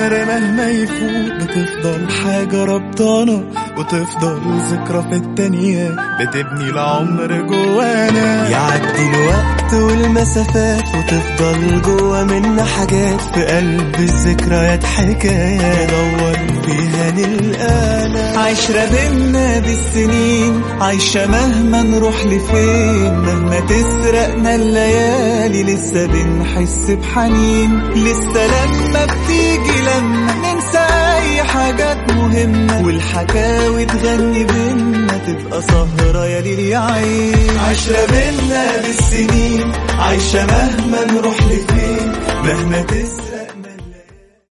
العمر مهما يفوت بتفضل حاجة ربطانة وتفضل ذكرى في التانية بتبني العمر جوانا يعدي الوقت والمسافات وتفضل جوا منا حاجات في قلب الذكريات حكاية ندور فيها نلقانا عشرة بينا بالسنين عايشة مهما نروح لفين مهما تسرقنا الليالي لسه بنحس بحنين لسه لما بتيجي لما ننسى أي حاجات مهمة والحكاوي تغني بينا تبقى سهرة يا ليل يا عين عشرة بينا بالسنين عايشة مهما نروح لفين مهما تسرق